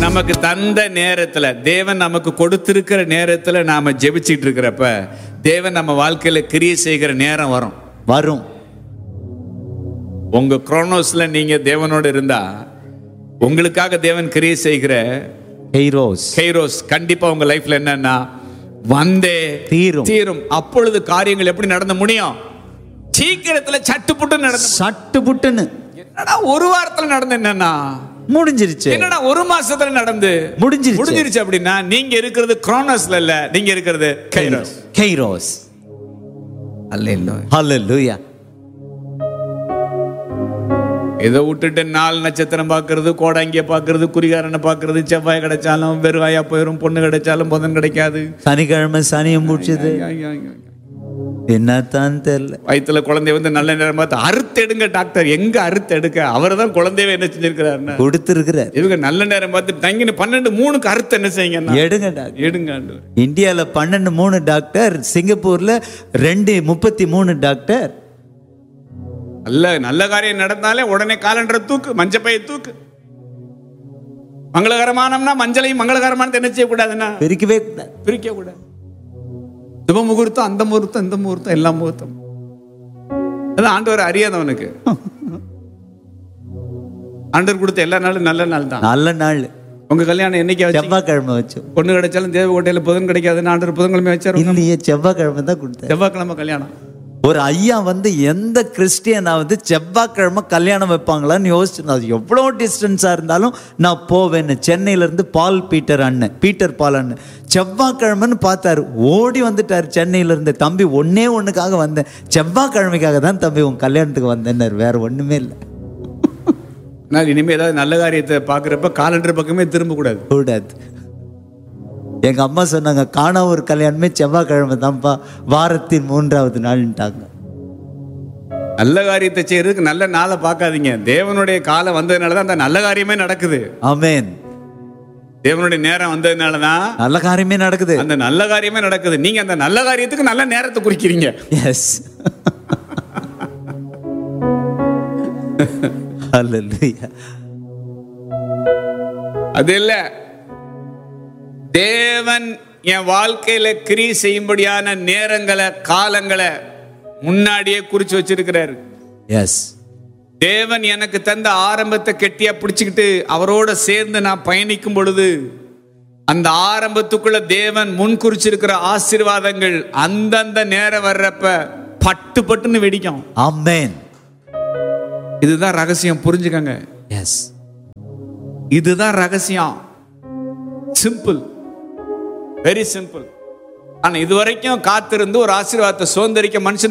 நமக்கு தந்த நேரத்துல தேவன் நமக்கு கொடுத்திருக்கிற நேரத்துல நாம ஜெபிச்சிட்டு இருக்கிறப்ப தேவன் நம்ம வாழ்க்கையில கிரியை செய்கிற நேரம் வரும் வரும் உங்க குரோனோஸ்ல நீங்க தேவனோடு இருந்தா உங்களுக்காக தேவன் கிரியை செய்கிற ஹெய்ரோஸ் கைரோஸ் கண்டிப்பா உங்க லைஃப்ல என்னன்னா வந்தே தீரும். தீரும் அப்பொழுது காரியங்கள் எப்படி நடந்து முடியும் சீக்கிரத்துல சட்டுப்புட்டு நடந்து சட்டு புட்டுன்னு என்னடா ஒரு வாரத்துல நடந்து என்னன்னா முடிஞ்சிருச்சு என்னடா ஒரு மாசத்துல நடந்து முடிஞ்சிருச்சு. முடிஞ்சிருச்சு அப்படின்னா நீங்க இருக்கிறது குரோனோஸ்ல இல்ல நீங்க இருக்கிறது கைரோஸ் ஹெய்ரோஸ் அல்ல ஹalleluya இதை விட்டுட்டு நாலு நட்சத்திரம் பார்க்கறது கோடாங்கிய பார்க்கறது குறிகாரனை பார்க்கறது செவ்வாய் கிடைச்சாலும் வெறுவாயா போயிடும் பொண்ணு கிடைச்சாலும் புதன் கிடைக்காது சனிக்கிழமை சனியும் முடிச்சது என்னத்தான் தெரியல வயித்துல குழந்தை வந்து நல்ல நேரம் பார்த்து அறுத்து எடுங்க டாக்டர் எங்க அறுத்து எடுக்க அவர் தான் குழந்தையவே என்ன செஞ்சிருக்கிறாருன்னா கொடுத்திருக்கிறார் இவங்க நல்ல நேரம் பார்த்து தங்கின பன்னெண்டு மூணுக்கு அறுத்து என்ன செய்யுங்கன்னா எடுங்க டாக்டர் எடுங்க ஆண்டவரே. இந்தியால பன்னெண்டு மூணு டாக்டர் சிங்கப்பூர்ல ரெண்டு முப்பத்தி மூணு டாக்டர் நல்ல நல்ல காரியம் நடந்தாலே உடனே காலண்டரை தூக்கு மஞ்சப்பையை தூக்கு மங்களகரமானம்னா மஞ்சளையும் மங்களகரமானது என்ன செய்யக்கூடாதுன்னா பிரிக்கவே கூடாது பிரிக்க கூடாது சுப முகூர்த்தம் அந்த முகூர்த்தம் இந்த முகூர்த்தம் எல்லா முகூர்த்தம் அதான் ஆண்டவர் அறியாதவனுக்கு ஆண்டவர் கொடுத்த எல்லா நாளும் நல்ல நாள் தான் நல்ல நாள் உங்க கல்யாணம் என்னைக்கு வச்சு செவ்வாய்க்கிழமை வச்சோம் பொண்ணு கிடைச்சாலும் தேவகோட்டையில புதன் கிடைக்காதுன்னு ஆண்டவர் புதன்கிழமை வச்சாரு இல்லையே செவ்வாய்க்கிழமை தான் கொடுத்தார் செவ்வாய்க்கிழமை கல்யாணம் ஒரு ஐயா வந்து எந்த கிறிஸ்டியனாவது செவ்வாய்க்கிழமை கல்யாணம் வைப்பாங்களான்னு யோசிச்சு அது எவ்வளோ டிஸ்டன்ஸாக இருந்தாலும் நான் போவேன்னு சென்னையிலேருந்து பால் பீட்டர் அண்ணன் பீட்டர் பால் அண்ணன் செவ்வாய்க்கிழமைன்னு பார்த்தாரு ஓடி வந்துட்டார் சென்னையிலேருந்து தம்பி ஒன்னே ஒன்றுக்காக வந்தேன் செவ்வாய்க்கிழமைக்காக தான் தம்பி உன் கல்யாணத்துக்கு வந்தேன்னாரு வேற ஒன்றுமே இல்லை ஆனால் இனிமே ஏதாவது நல்ல காரியத்தை பார்க்குறப்ப காலண்டர் பக்கமே திரும்ப கூடாது கூடாது எங்க அம்மா சொன்னாங்க காணா ஒரு கல்யாணமே செவ்வாய்க்கிழமை தான்ப்பா வாரத்தின் மூன்றாவது நாள்ன்ட்டாங்க நல்ல காரியத்தை செய்யறதுக்கு நல்ல நாளை பார்க்காதீங்க தேவனுடைய காலம் வந்ததுனால தான் அந்த நல்ல காரியமே நடக்குது ஆமென் தேவனுடைய நேரம் வந்ததுனால தான் நல்ல காரியமே நடக்குது அந்த நல்ல காரியமே நடக்குது நீங்க அந்த நல்ல காரியத்துக்கு நல்ல நேரத்தை குறிக்கிறீங்க எஸ் ஹalleluya அது இல்ல தேவன் என் வாழ்க்கையில கிரி செய்யும்படியான நேரங்களை காலங்களை முன்னாடியே குறிச்சு வச்சிருக்கிறாரு எஸ் தேவன் எனக்கு தந்த ஆரம்பத்தை கெட்டியா பிடிச்சுக்கிட்டு அவரோட சேர்ந்து நான் பயணிக்கும் பொழுது அந்த ஆரம்பத்துக்குள்ள தேவன் முன் குறிச்சிருக்கிற ஆசீர்வாதங்கள் அந்தந்த நேரம் வர்றப்ப பட்டு பட்டுன்னு வெடிக்கும் ஆமென் இதுதான் ரகசியம் புரிஞ்சுக்கங்க எஸ் இதுதான் ரகசியம் சிம்பிள் வெரி சிம்பிள் ஆனா இது வரைக்கும் காத்திருந்து ஒரு ஆசீர்வாதத்தை சுதந்திரிக்க மனுஷன்